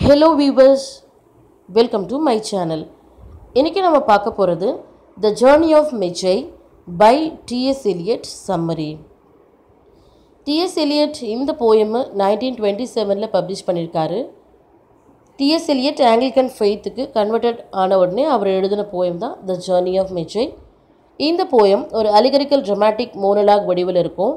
Hello viewers welcome to my channel இன்றைக்கி நம்ம பார்க்க போகிறது the journey of Magi by TS Eliot summary TS Eliot இந்த poem nineteen twenty செவனில் publish பண்ணியிருக்காரு டிஎஸ் எலியட் ஆங்கிலிக்கன் ஃபெய்த்துக்கு கன்வெர்டட் ஆன உடனே அவர் எழுதின போயம் தான் த ஜேர்னி ஆஃப் மெஜை இந்த போயம் ஒரு அலிகரிக்கல் ட்ரமாட்டிக் மோனலாக் வடிவில் இருக்கும்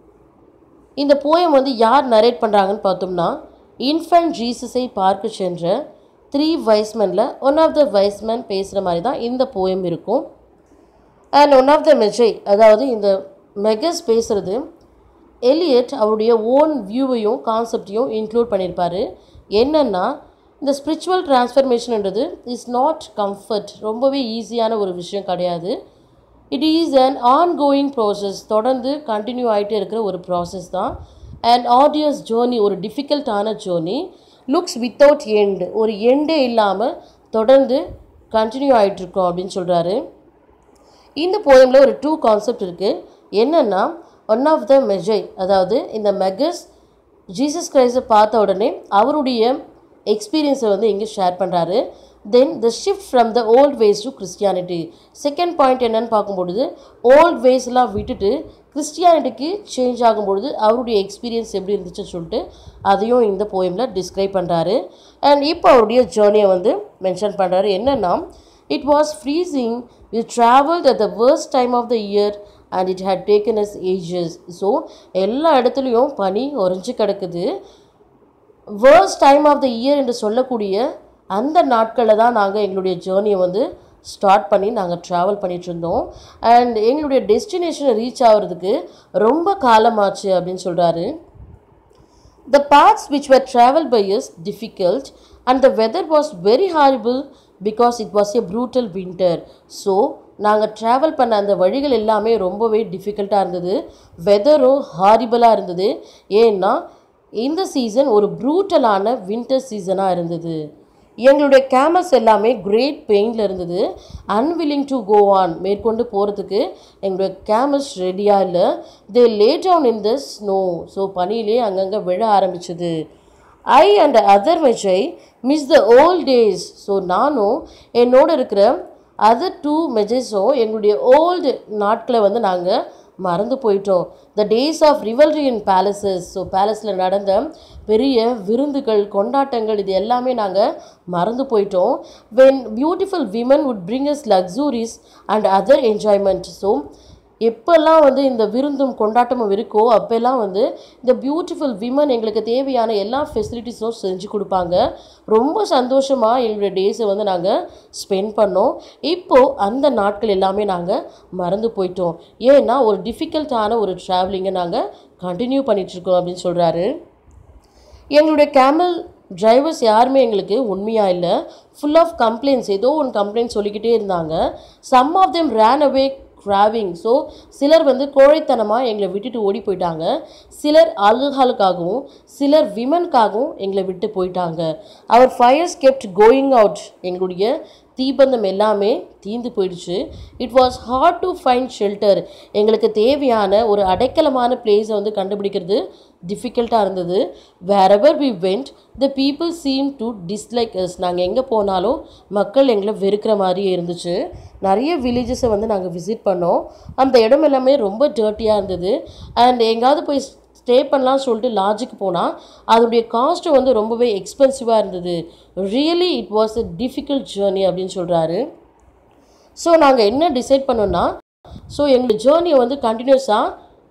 இந்த போயம் வந்து யார் நரேட் பண்ணுறாங்கன்னு பார்த்தோம்னா இன்ஃபன்ட் ஜீசஸை பார்க்க சென்ற த்ரீ வைஸ்மெனில் ஒன் ஆஃப் த வைஸ்மேன் பேசுகிற மாதிரி தான் இந்த போயம் இருக்கும் and one of the Magi அதாவது இந்த மெகஸ் பேசுகிறது எலியட் அவருடைய ஓன் வியூவையும் கான்செப்டையும் இன்க்ளூட் பண்ணியிருப்பார் என்னென்னா இந்த ஸ்பிரிச்சுவல் டிரான்ஸ்ஃபர்மேஷன்ன்றது இஸ் நாட் கம்ஃபர்ட் ரொம்பவே ஈஸியான ஒரு விஷயம் கிடையாது it is an ongoing process தொடர்ந்து கண்டினியூ ஆகிட்டே இருக்கிற ஒரு ப்ராசஸ் தான் அண்ட் ஆடியஸ் ஜேர்னி ஒரு டிஃபிகல்ட்டான ஜேர்னி லுக்ஸ் வித்தவுட் எண்ட் ஒரு எண்டே இல்லாமல் தொடர்ந்து கண்டினியூ ஆகிட்டுருக்கோம் அப்படின்னு சொல்கிறாரு இந்த போயமில் ஒரு டூ கான்செப்ட் இருக்குது என்னென்னா ஒன் ஆஃப் த மெஜை அதாவது இந்த மெகஸ் ஜீசஸ் கிரைஸ்டை பார்த்த உடனே அவருடைய எக்ஸ்பீரியன்ஸை வந்து இங்கே ஷேர் பண்ணுறாரு then the shift from the old ways to Christianity second point என்னன்னு பார்க்கும்பொழுது ஓல்ட் வேஸ்லாம் விட்டுட்டு கிறிஸ்டியானிட்டிக்கு சேஞ்ச் ஆகும்பொழுது அவருடைய எக்ஸ்பீரியன்ஸ் எப்படி இருந்துச்சுன்னு சொல்லிட்டு அதையும் இந்த போயமில் டிஸ்கிரைப் பண்ணுறாரு அண்ட் இப்போ அவருடைய ஜேர்னியை வந்து மென்ஷன் பண்ணுறாரு என்னென்னா it was freezing we travelled at the worst time of the year and it had taken us ages so எல்லா இடத்துலையும் பனி உறைஞ்சி கிடக்குது worst time of the year என்று சொல்லக்கூடிய அந்த நாட்களில் தான் நாங்கள் எங்களுடைய ஜேர்னியை வந்து ஸ்டார்ட் பண்ணி நாங்கள் ட்ராவல் பண்ணிகிட்டு இருந்தோம் அண்ட் எங்களுடைய டெஸ்டினேஷனை ரீச் ஆகிறதுக்கு ரொம்ப காலமாச்சு அப்படின்னு சொல்கிறாரு The paths which were traveled by us difficult and the weather was very horrible because it was a brutal winter. So நாங்கள் ட்ராவல் பண்ண அந்த வழிகள் எல்லாமே ரொம்பவே டிஃபிகல்ட்டாக இருந்தது வெதரும் ஹாரிபிளாக இருந்தது ஏன்னா இந்த சீசன் ஒரு ப்ரூட்டலான வின்டர் சீசனாக இருந்தது எங்களுடைய கேமல்ஸ் எல்லாமே கிரேட் பெயினில் இருந்தது அன்வில்லிங் டு கோ ஆன் மேற்கொண்டு போகிறதுக்கு எங்களுடைய கேமல்ஸ் ரெடியாக இல்லை they lay down in the snow so பனியிலே அங்கங்கே விழ ஆரம்பிச்சது I and other Magi miss the old days so நானும் என்னோட இருக்கிற அதர் டூ மெஜஸும் எங்களுடைய ஓல்டு நாட்களை வந்து நாங்கள் மறந்து போயிட்டோம் the days of rivalry in palaces so பேலஸில் நடந்த பெரிய விருந்துகள் கொண்டாட்டங்கள் இது எல்லாமே நாங்கள் மறந்து போயிட்டோம் when beautiful women would bring us luxuries and other enjoyment so எப்போல்லாம் வந்து இந்த விருந்தும் கொண்டாட்டமும் இருக்கோ அப்போல்லாம் வந்து இந்த பியூட்டிஃபுல் விமன் எங்களுக்கு தேவையான எல்லா ஃபெசிலிட்டிஸும் செஞ்சு கொடுப்பாங்க ரொம்ப சந்தோஷமாக எங்களுடைய டேஸை வந்து நாங்கள் ஸ்பெண்ட் பண்ணோம் இப்போது அந்த நாட்கள் எல்லாமே நாங்கள் மறந்து போயிட்டோம் ஏன்னா ஒரு டிஃபிகல்ட்டான ஒரு ட்ராவலிங்கை நாங்கள் கண்டினியூ பண்ணிகிட்ருக்கோம் அப்படின்னு சொல்கிறாரு எங்களுடைய கேமல் டிரைவர்ஸ் யாருமே எங்களுக்கு உண்மையாக இல்லை ஃபுல் ஆஃப் கம்ப்ளைண்ட்ஸ் ஏதோ ஒன்று கம்ப்ளைண்ட் சொல்லிக்கிட்டே இருந்தாங்க some of them ran away craving so சிலர் வந்து கோழைத்தனமாக எங்களை விட்டுட்டு ஓடி போயிட்டாங்க சிலர் ஆல்கஹாலுக்காகவும் சிலர் விமனுக்காகவும் எங்களை விட்டு போயிட்டாங்க our fires kept going out எங்களுடைய தீபந்தம் எல்லாமே தீந்து போயிடுச்சு it was hard to find shelter எங்களுக்கு தேவையான ஒரு அடைக்கலமான பிளேஸை வந்து கண்டுபிடிக்கிறது டிஃபிகல்ட்டாக இருந்தது wherever we went the people seem to dislike us நாங்கள் எங்கே போனாலும் மக்கள் எங்களை வெறுக்கிற மாதிரியே இருந்துச்சு நிறைய வில்லேஜஸை வந்து நாங்கள் விசிட் பண்ணோம் அந்த இடம் எல்லாமே ரொம்ப டர்ட்டியாக இருந்தது அண்ட் எங்காவது போய் ஸ்டே பண்ணலாம்னு சொல்லிட்டு லாட்ஜுக்கு போனால் அதோடைய காஸ்ட்டு வந்து ரொம்பவே எக்ஸ்பென்சிவாக இருந்தது really it was a difficult journey அப்படின்னு சொல்கிறாரு ஸோ நாங்கள் என்ன டிசைட் பண்ணோன்னா ஸோ எங்கள் ஜேர்னியை வந்து கண்டினியூஸாக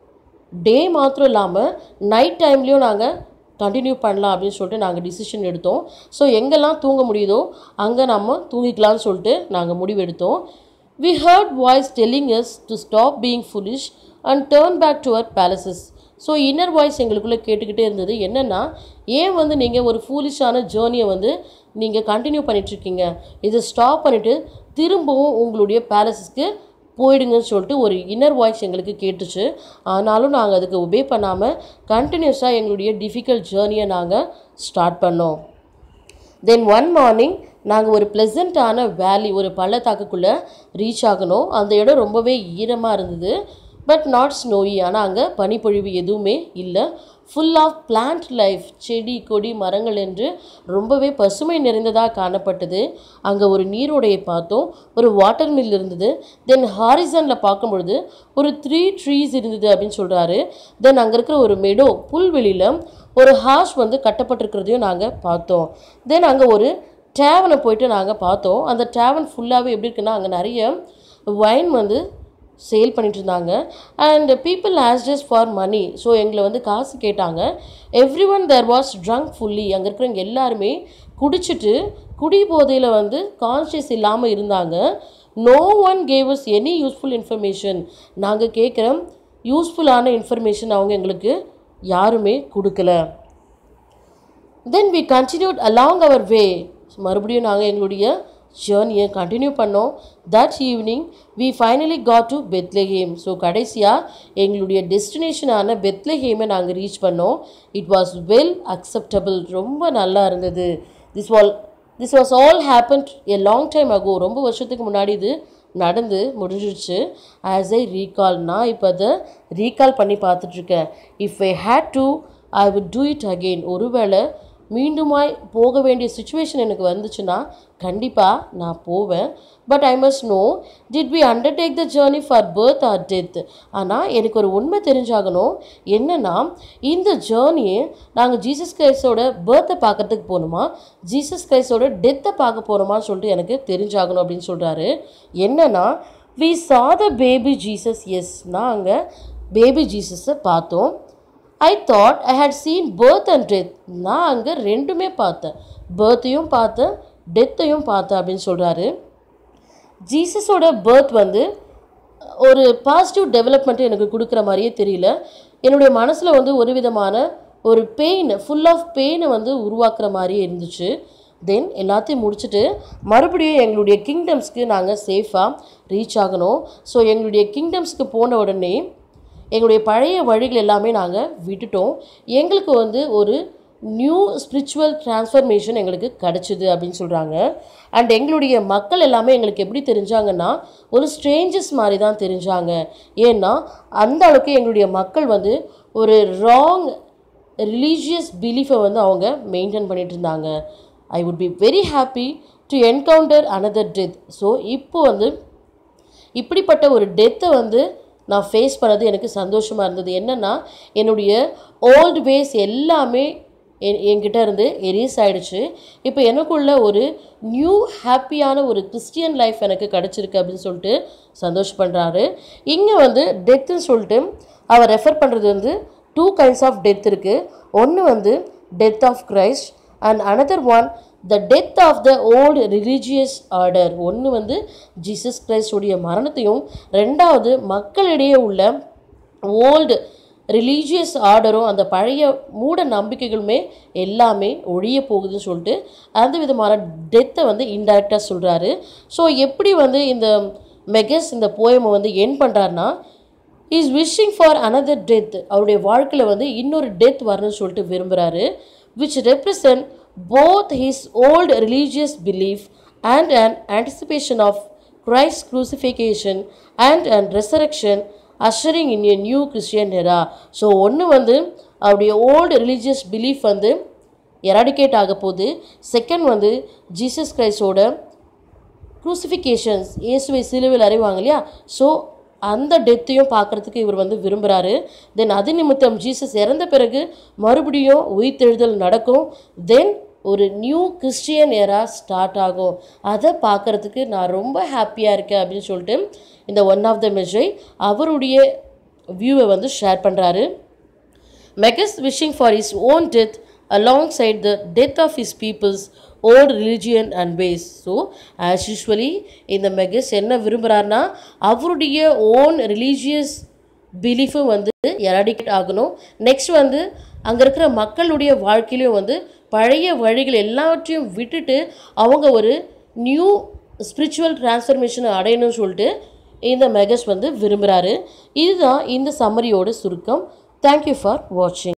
டே மாத்திரம் இல்லாமல் நைட் டைம்லேயும் நாங்கள் கண்டினியூ பண்ணலாம் அப்படின்னு சொல்லிட்டு நாங்கள் டிசிஷன் எடுத்தோம் ஸோ எங்கெல்லாம் தூங்க முடியுதோ அங்கே நம்ம தூங்கிக்கலாம்னு சொல்லிட்டு நாங்கள் முடிவெடுத்தோம் we heard voice telling us to stop being foolish and turn back to our palaces so inner voice எங்களுக்குள்ளே கேட்டுக்கிட்டே இருந்தது என்னென்னா ஏன் வந்து நீங்கள் ஒரு ஃபூலிஷான ஜேர்னியை வந்து நீங்கள் கண்டினியூ பண்ணிகிட்ருக்கீங்க இதை ஸ்டாப் பண்ணிவிட்டு திரும்பவும் உங்களுடைய பேலஸஸ்க்கு போயிடுங்கன்னு சொல்லிட்டு ஒரு இன்னர் வாய்ஸ் எங்களுக்கு கேட்டுச்சு ஆனாலும் நாங்கள் அதுக்கு ஒபே பண்ணாமல் கண்டினியூஸாக எங்களுடைய டிஃபிகல்ட் ஜேர்னியை நாங்கள் ஸ்டார்ட் பண்ணோம் தென் ஒன் மார்னிங் நாங்கள் ஒரு ப்ளசண்ட்டான வேலி ஒரு பள்ளத்தாக்குக்குள்ளே ரீச் ஆகணும் அந்த இடம் ரொம்பவே ஈரமாக இருந்தது பட் நாட் ஸ்னோயி ஆனால் அங்கே பனிப்பொழிவு எதுவுமே இல்லை ஃபுல் ஆஃப் பிளான்ட் லைஃப் செடி கொடி மரங்கள் என்று ரொம்பவே பசுமை நிறைந்ததாக காணப்பட்டது அங்கே ஒரு நீரோடையை பார்த்தோம் ஒரு வாட்டர் மில் இருந்தது தென் ஹாரிசனில் பார்க்கும்பொழுது ஒரு த்ரீ ட்ரீஸ் இருந்தது அப்படின்னு சொல்கிறாரு தென் அங்கே இருக்கிற ஒரு மெடோ புல்வெளியில் ஒரு ஹாஷ் வந்து கட்டப்பட்டிருக்கிறதையும் நாங்கள் பார்த்தோம் தென் அங்கே ஒரு டேவனை போயிட்டு நாங்கள் பார்த்தோம் அந்த டேவன் ஃபுல்லாகவே எப்படி இருக்குன்னா அங்கே நிறைய வைன் வந்து சேல் பண்ணிட்டு இருந்தாங்க and people asked us for money so எங்களை வந்து காசு கேட்டாங்க everyone there was drunk fully அங்கே இருக்கிறவங்க எல்லாருமே குடிச்சிட்டு குடி போதையில் வந்து கான்ஷியஸ் இல்லாமல் இருந்தாங்க no one gave us any useful information நாங்கள் கேட்குற யூஸ்ஃபுல்லான இன்ஃபர்மேஷன் அவங்க எங்களுக்கு யாருமே கொடுக்கல then we continued along our way மறுபடியும் நாங்கள் எங்களுடைய ஜேர்னியை கண்டினியூ பண்ணோம் that evening we finally got to Bethlehem so கடைசியாக எங்களுடைய டெஸ்டினேஷனான பெத்லஹேமை நாங்கள் ரீச் பண்ணோம் இட் வாஸ் வெல் அக்செப்டபிள் ரொம்ப நல்லா இருந்தது this all this was all happen a long time ago ரொம்ப வருஷத்துக்கு முன்னாடி இது நடந்து முடிஞ்சிடுச்சு ஆஸ் ஐ ரீகால் நான் இப்போ அதை ரீகால் பண்ணி பார்த்துட்ருக்கேன் if I had to I would do it again ஒருவேளை மீண்டுமாய் போக வேண்டிய சுச்சுவேஷன் எனக்கு வந்துச்சுன்னா கண்டிப்பாக நான் போவேன் but I must know did we undertake the journey for birth or death ஆனால் எனக்கு ஒரு உண்மை தெரிஞ்சாகணும் என்னென்னா இந்த ஜேர்னியை நாங்கள் ஜீசஸ் கிரைஸ்டோட பர்த்தை பார்க்கறதுக்கு போகணுமா ஜீசஸ் கிரைஸ்டோட டெத்தை பார்க்க போகிறோமான்னு சொல்லிட்டு எனக்கு தெரிஞ்சாகணும் அப்படின்னு சொல்கிறாரு என்னென்னா we saw the baby Jesus yes நாங்கள் பேபி ஜீசஸை பார்த்தோம் I thought I had seen birth and death நான் அங்கே ரெண்டுமே பார்த்தேன் பர்த்தையும் பார்த்தேன் டெத்தையும் பார்த்தேன் அப்படின்னு சொல்கிறாரு ஜீசஸோட பர்த் வந்து ஒரு பாசிட்டிவ் டெவலப்மெண்ட் எனக்கு கொடுக்குற மாதிரியே தெரியல என்னுடைய மனசில் வந்து ஒரு விதமான ஒரு பெயின் ஃபுல் ஆஃப் பெயினை வந்து உருவாக்குற மாதிரியே இருந்துச்சு தென் எல்லாத்தையும் முடிச்சுட்டு மறுபடியும் எங்களுடைய கிங்டம்ஸ்க்கு நாங்கள் சேஃபாக ரீச் ஆகணும் ஸோ எங்களுடைய கிங்டம்ஸ்க்கு போன உடனே எங்களுடைய பழைய வழிகள் எல்லாமே நாங்கள் விட்டுட்டோம் எங்களுக்கு வந்து ஒரு நியூ ஸ்பிரிச்சுவல் டிரான்ஸ்ஃபர்மேஷன் எங்களுக்கு கிடச்சிது அப்படின்னு சொல்கிறாங்க அண்ட் எங்களுடைய மக்கள் எல்லாமே எங்களுக்கு எப்படி தெரிஞ்சாங்கன்னா ஒரு ஸ்ட்ரேஞ்சஸ் மாதிரி தான் தெரிஞ்சாங்க ஏன்னா அந்த அளவுக்கு எங்களுடைய மக்கள் வந்து ஒரு ராங் ரிலீஜியஸ் பிலீஃபை வந்து அவங்க மெயின்டைன் பண்ணிட்டு இருந்தாங்க I would be very happy to encounter another death so இப்போ வந்து இப்படிப்பட்ட ஒரு டெத்தை வந்து நான் ஃபேஸ் பண்ணது எனக்கு சந்தோஷமாக இருந்தது என்னென்னா என்னுடைய ஓல்டு வேஸ் எல்லாமே என் என்கிட்ட இருந்து எரேஸ் ஆயிடுச்சு இப்போ எனக்குள்ள ஒரு நியூ ஹாப்பியான ஒரு கிறிஸ்டியன் லைஃப் எனக்கு கிடச்சிருக்கு அப்படின்னு சொல்லிட்டு சந்தோஷம் பண்ணுறாரு இங்கே வந்து டெத்துன்னு சொல்லிட்டு அவர் ரெஃபர் பண்ணுறது வந்து டூ கைண்ட்ஸ் ஆஃப் டெத் இருக்குது ஒன்று வந்து death of Christ and another one the death of the old religious order ஒன்று வந்து ஜீசஸ் கிரைஸ்டுடைய மரணத்தையும் ரெண்டாவது மக்களிடையே உள்ள ஓல்டு ரிலீஜியஸ் ஆர்டரும் அந்த பழைய மூட நம்பிக்கைகளுமே எல்லாமே ஒழிய போகுதுன்னு சொல்லிட்டு அந்த விதமான டெத்தை வந்து இன்டைரக்டாக சொல்கிறாரு ஸோ எப்படி வந்து இந்த மெகஸ் இந்த போயமை வந்து என் பண்ணுறாருனா is wishing for another death அவருடைய வாழ்க்கையில் வந்து இன்னொரு டெத் வரணும்னு சொல்லிட்டு விரும்புகிறாரு which represent both his old religious belief and an anticipation of Christ's crucifixion and and resurrection ushering in a new Christian era so ஒன்று வந்து அவருடைய ஓல்டு ரிலீஜியஸ் பிலீஃப் வந்து எராடிகேட் ஆக போகுது செகண்ட் வந்து ஜீசஸ் கிரைஸ்டோட குரூசிஃபிகேஷன்ஸ் இயேசுவை சிலுவையில் அறைவாங்க இல்லையா ஸோ அந்த டெத்தையும் பார்க்குறதுக்கு இவர் வந்து விரும்புகிறாரு தென் அது நிமித்தம் ஜீசஸ் இறந்த பிறகு மறுபடியும் உயிர்த்தெழுதல் நடக்கும் தென் ஒரு நியூ கிறிஸ்டியன் எரா ஸ்டார்ட் ஆகும் அதை பார்க்குறதுக்கு நான் ரொம்ப ஹாப்பியாக இருக்கேன் அப்படின்னு சொல்லிட்டு இந்த ஒன் ஆஃப் த மெஜை அவருடைய வியூவை வந்து ஷேர் பண்ணுறாரு Megas wishing for his own death alongside the death of his people's old religion and ways. So as usually இந்த மெகஸ் என்ன விரும்புகிறாருன்னா அவருடைய ஓன் ரிலீஜியஸ் பிலீஃபும் வந்து எராடிகேட் ஆகணும் நெக்ஸ்ட் வந்து அங்கே இருக்கிற மக்களுடைய வாழ்க்கையிலையும் வந்து பழைய வழிகள் எல்லாவற்றையும் விட்டுட்டு அவங்க ஒரு நியூ ஸ்பிரிச்சுவல் டிரான்ஸ்ஃபர்மேஷனை அடையணும்னு சொல்லிட்டு இந்த மெகஸ் வந்து விரும்புகிறாரு இதுதான் இந்த சம்மரியோட சுருக்கம் தேங்க்யூ ஃபார் வாட்சிங்